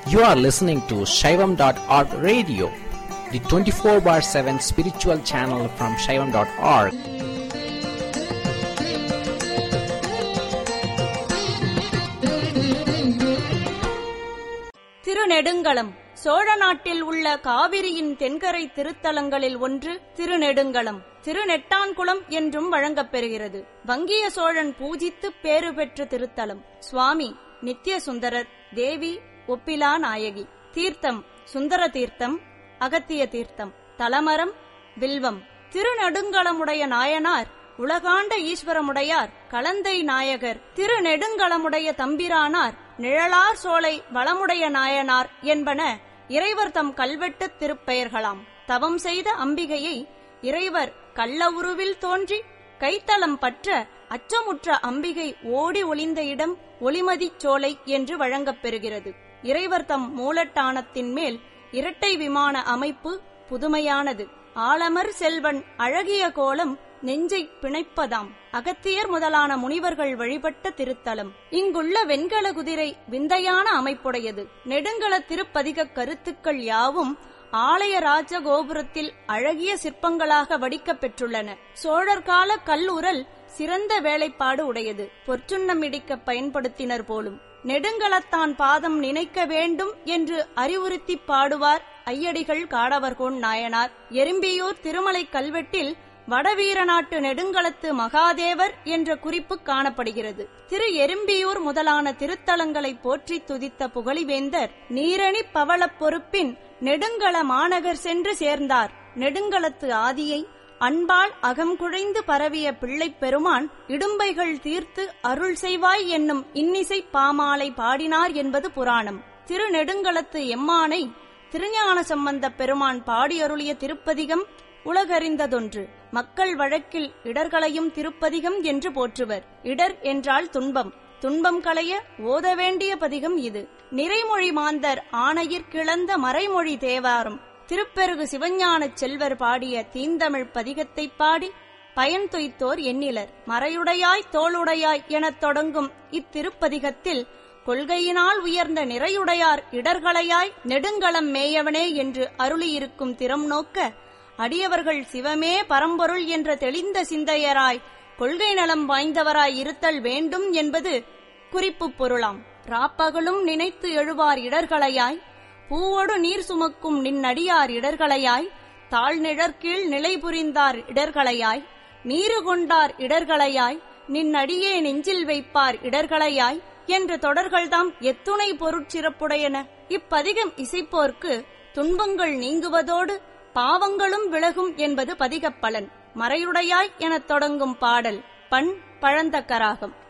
You are listening to Shaivam.org radio, the 24 bar 7 spiritual channel from Shaivam.org. Thirunedungalam Chola நாட்டில் உள்ள காவிரியின் தென்கரை திருத்தலங்களில் ஒன்று திருநெடுங்களம் திருநெட்டான்குளம் என்றும் வழங்கப்பெறுகிறது வங்கிய சோழன் பூஜித்து பேறு பெற்ற திருத்தலம் சுவாமி நித்ய சுந்தரர் தேவி ஒப்பிலா நாயகி தீர்த்தம் சுந்தர தீர்த்தம் அகத்திய தீர்த்தம் தலமரம் வில்வம் திருநெடுங்களமுடைய நாயனார் உலகாண்ட ஈஸ்வரமுடையார் கலந்தை நாயகர் திருநெடுங்களமுடைய தம்பிரானார் நிழலார் சோலை வளமுடைய நாயனார் என்பன இறைவர் தம் கல்வெட்டுத் திருப்பெயர்களாம் தவம் செய்த அம்பிகையை இறைவர் கள்ள உருவில் தோன்றி கைத்தளம் பற்ற அச்சமுற்ற அம்பிகை ஓடி ஒளிந்த இடம் ஒளிமதிச் சோலை என்று வழங்கப் பெறுகிறது இறைவர் தம் மூலட்டானத்தின் மேல் இரட்டை விமான அமைப்பு புதுமையானது ஆலமர் செல்வன் அழகிய கோலம் நெஞ்சை பிணைப்பதாம் அகத்தியர் முதலான முனிவர்கள் வழிபட்ட திருத்தலம் இங்குள்ள வெண்கல குதிரை விந்தையான அமைப்புடையது நெடுங்கல திருப்பதிக கருத்துக்கள் யாவும் ஆலய ராஜ கோபுரத்தில் அழகிய சிற்பங்களாக வடிக்கப் பெற்றுள்ளன சோழர் கால கல்லுரல் சிறந்த வேலைப்பாடு உடையது பொற்சுண்ணம் இடிக்க பயன்படுத்தினர் போலும் நெடுங்கலத்தான் பாதம் நினைக்க வேண்டும் என்று அறிவுறுத்தி பாடுவார் ஐயடிகள் காடவர்கோன் நாயனார் எறும்பியூர் திருமலை கல்வெட்டில் வடவீரநாட்டு நெடுங்களத்து மகாதேவர் என்ற குறிப்பு காணப்படுகிறது திரு எறும்பியூர் முதலான திருத்தலங்களை போற்றி துதித்த புகழிவேந்தர் நீரணி பவளப் பொறுப்பின் நெடுங்கள மாநகர் சென்று சேர்ந்தார் நெடுங்களத்து ஆதியை அன்பால் அகம் குழைந்து பரவிய பிள்ளைப் பெருமான் இடும்பைகள் தீர்த்து அருள் செய்வாய் என்னும் இன்னிசை பாமாலை பாடினார் என்பது புராணம் திருநெடுங்களத்து எம்மானை திருஞான சம்பந்தப் பெருமான் பாடியருளிய திருப்பதிகம் உலகறிந்ததொன்று மக்கள் வழக்கில் இடர்களையும் திருப்பதிகம் என்று போற்றுவர் இடர் என்றால் துன்பம் துன்பம் களைய ஓத வேண்டிய பதிகம் இது நிறைமொழி மாந்தர் ஆணையிற் கிளந்த மறைமொழி தேவாரம் திருப்பெருகு சிவஞானச் செல்வர் பாடிய தீந்தமிழ் பதிகத்தைப் பாடி பயன் துய்த்தோர் எண்ணிலர் மறையுடையாய் தோளுடையாய் எனத் தொடங்கும் இத்திருப்பதிகத்தில் கொள்கையினால் உயர்ந்த நிறையுடையார் இடர்களையாய் நெடுங்களம் மேயவனே என்று அருளியிருக்கும் திறம் நோக்க அடியவர்கள் சிவமே பரம்பொருள் என்ற தெளிந்த சிந்தையராய் கொள்கை நலம் வாய்ந்தவராய் இருத்தல் வேண்டும் என்பது குறிப்பு பொருளாம் ராப்பகலும் நினைத்து எழுவார் இடர்களையாய் பூவோடு நீர் சுமக்கும் நின்னடியார் இடர்களையாய் தாழ்நிழற்கீழ் நிலை புரிந்தார் இடர்களையாய் நீரு கொண்டார் இடர்களையாய் நின்னடியே நெஞ்சில் வைப்பார் இடர்களையாய் என்ற தொடர்கள்தாம் எத்துணை பொருட்சிறப்புடையன இப்பதிகம் இசைப்போர்க்கு துன்பங்கள் நீங்குவதோடு பாவங்களும் விலகும் என்பது பதிகப் பலன் மறையுடையாய் எனத் தொடங்கும் பாடல் பண் பழந்தக்கராகம்